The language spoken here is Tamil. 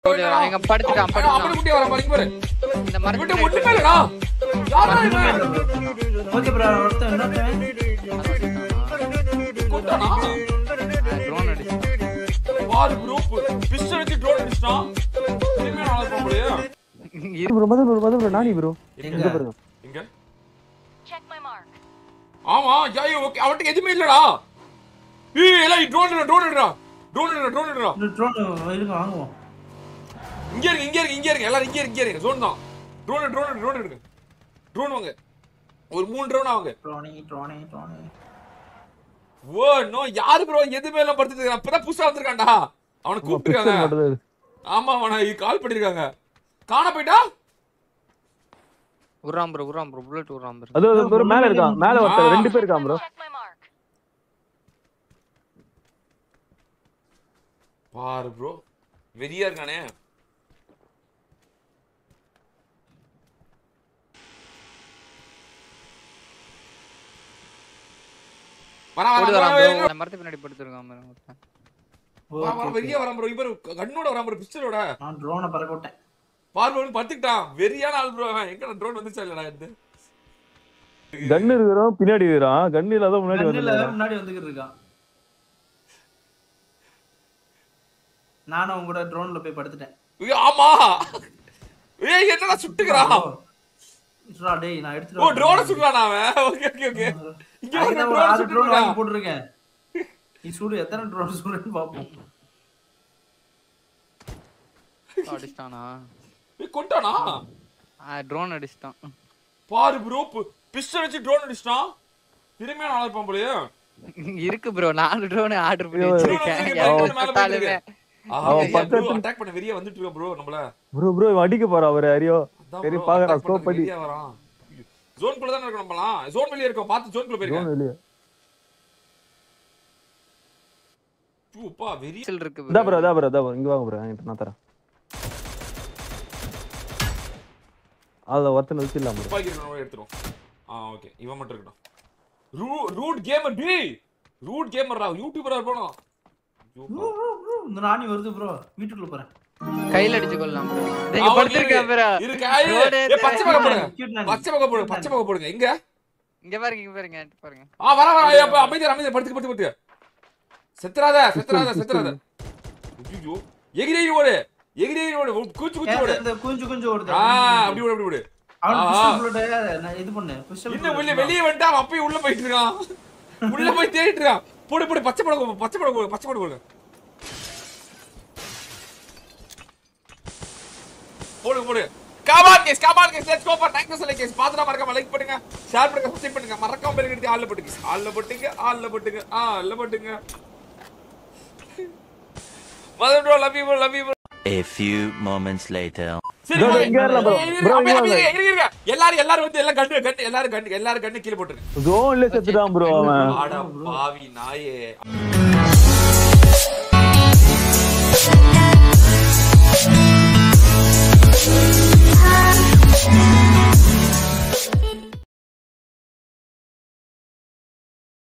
எங்க படுத்துட்டான் அப்படி படுத்துட்டான் குட்டி வர பாருங்க பாரு இந்த இவன்ட்ட மரத்துக்கு ஒண்ணுமே இல்லடா யாரா இவன் ஓகே ப்ரோ ஒருத்தன் இன்னொருத்தன் கொட்டானா ட்ரோன் அடிச்சான் பாரு குரூப் பிஸ்டல் வச்சு ட்ரோன் அடிச்சிட்டான் திரும்பி நல்லா இருப்பான் போலயே bro Madhu bro Madhu bro Nani bro எங்க எங்க ப்ரோ எங்க Check my mark. ஆமா ஜாய் ஓகே அவன்கிட்ட எதுவுமே இல்லடா ஏய் எல்லாம் ட்ரோன் ட்ரோன் எடுடா ட்ரோன் எடுடா ட்ரோன் எடுடா இந்த ட்ரோன் இருங்க வாங்குவோம் இங்க இருங்க இங்க இருங்க இங்க இருங்க எல்லாரும் இங்க இருங்க இங்க இருங்க ஜோன் தான் ட்ரோன் ட்ரோன் ட்ரோன் எடுங்க ட்ரோன் வாங்க ஒரு மூணு ட்ரோன் வாங்க ட்ரோனி ட்ரோனி ட்ரோனி ஓ நோ யாரு ப்ரோ எதுவுமே எல்லாம் படுத்துட்டு இருக்கான் அப்பதான் புதுசா வந்திருக்கான்டா அவனை கூப்பிட்டுருக்காங்க மட்டும் ஆமா அவனை கால் பண்ணிருக்காங்க காண போயிட்டா உர்றான் ப்ரோ உர்றான் ப்ரோ புல்லட் உர்றான் ப்ரோ அது அது ப்ரோ மேல இருக்கான் மேல ஒருத்தர் ரெண்டு பேர் இருக்கான் ப்ரோ Check my mark. பாரு ப்ரோ வெறியா இருக்கானே வரா ஓடி வரா வரான் வரா ப்ரோ அந்த மரத்து பின்னாடி படுத்துருக்கான் ப்ரோ ஒருத்தன். வர வர வெறியா வரான் ப்ரோ இவர் கண்ணோட வரான் ப்ரோ பிஸ்டலோட நான் ட்ரோனை பறக்க விட்டேன் பார்வன் பத்துக்கிட்டான் வெறியான ஆள் ப்ரோ எங்க ட்ரோன் வந்துச்சா இல்லடா இது கன் இருக்கிறோம் பின்னாடி இருக்கிறான் கன் இல்லாத முன்னாடி கண்ணுல வந்து முன்னாடி வந்துகிட்டு இருக்கான் நானும் அவங்க கூட ட்ரோன்ல போய் படுத்துட்டேன் ஏய், ஆமா ஏய் என்னடா சுட்டுக்கிறான் சுடா, டேய் நான் எடுத்துட்டு ஓ வரேன். ட்ரோன சுடுறானா அவன் ஓகே ஓகே ஓகே இங்க ஒரு அதுக்குதான் ஒரு ட்ரோன் ஆறு ட்ரோன் வாங்கி சுட்டுறான் போட்டிருக்கேன் நீ சுடு எத்தனை ட்ரோன் சுடுன்னு பாப்போம் அடிச்சிட்டானா ஏய் கொண்டானா ட்ரோன் அடிச்சிட்டான் பாரு ப்ரோ பிஸ்டல் வச்சு ட்ரோன் அடிச்சிட்டான் திரும்பியா நல்லா இருப்பான் போலயே இருக்கு ப்ரோ நாலு ட்ரோன் ஆர்டர் பண்ணி ஐயோ, வச்சிருக்கேன் ஐயோ, எவன் ஐயோ, மேல பார்த்தாலுமே அவன் பக்கத்துல- அட்டாக் பண்ண வெறியா வந்துட்டு இருக்க ப்ரோ நம்மள ப்ரோ ப்ரோ இவன் அடிக்க போறான் அவரு அறியோ அதான் சரி bro, பாக்குறான் attack ஸ்கோப் பண்றதுக்கு பண்ணி வெறியா வரான் ஜோன் குள்ள தான இருக்கோம் நம்மலாம் ஜோன் வெளிய இருக்கோம் பார்த்து ஜோன் குள்ள போயிருக்கேன் ட்ரோன் வெளியே சூப்பா வெறி Pistol இருக்கு இதா bro. ப்ரோ இதா ப்ரோ இதா bro. இங்க வாங்க ப்ரோ என்கிட்ட நான் தரேன் அதுல ஒருத்தன் வச்சிடலாம் ப்ரோ துப்பாக்கி இருக்கணும் எடுத்துரும் ஆ ஓகே இவன் மட்டும் இருக்கட்டும் ரூ ரூட் கேமர் டி ரூட் கேமர்ரா யூடியூபரா இருப்பானோ ஐயோ, ப்ரோ, ப்ரோ, ப்ரோ, இந்த நானி வருது ப்ரோ வீட்டுக்குள்ள போறேன் கையில அடிச்சு கொள்ளலாம் bro. ஆ, இங்க okay, படுத்திருக்கேன் bro. இருக்கு ஆ, Road ஏய், ஏத்து. பச்சை பக்கம் போடுங்க Cute நானி. பச்சை பக்கம் போடுங்க பச்சை பக்கம் போடுங்க எங்க இங்க பாருங்க இங்க பாருங்க என்கிட்ட பாருங்க ஆ வர வர ஐயா, அப்ப அமைதியா அமைதியா படுத்துக்க படுத்து படுத்து செத்துறாத செத்துறாத செத்துறாத ஐயோ எகிரி ஓடு எகிரி ஓடு கூச்சு கூச்சு ஓடு இந்த குஞ்சு குஞ்சு ஓடுது ஆ அப்படி ஓடு அப்படி ஓடு அவன் ஆ. பிஸ்டல் புல்லட் நான் இது பண்ணு பிஸ்டல் இன்னும் வெளிய வெளிய வந்துட்டு அவன் அப்பயும் உள்ள போயிட்டு இருக்கான் உள்ள போய் தேடிட்டு இருக்கான் போடு போடு பச்சை படம் பச்சை படம் போடு பச்சை படம் போடுங்க போடு போடு come on guys come on guys let's go for thank you guys பாத்துடா மறக்காம லைக் பண்ணுங்க ஷேர் பண்ணுங்க சப்ஸ்கிரைப் பண்ணுங்க மறக்காம பெல் கட்டி ஆல்ல போட்டுங்க ஆல்ல போட்டுங்க ஆல்ல போட்டுங்க ஆல்ல போட்டுங்க Madan bro love you bro love you A few moments later. சரி bro, okay. இங்க வரலாம் bro. இரு, bro, அப்படியே, இங்க அப்படியே, வரலாம். இருங்க, இருங்க. எல்லாரும் எல்லாரும் வந்து எல்லாம் கண்ணு கண்ணு எல்லாரும் கண்ணு எல்லாரும் கண்ணு கீழே போட்டுருங்க ஜோன்ல செத்துட்டான் ப்ரோ அவன் ஆடா பாவி நாயே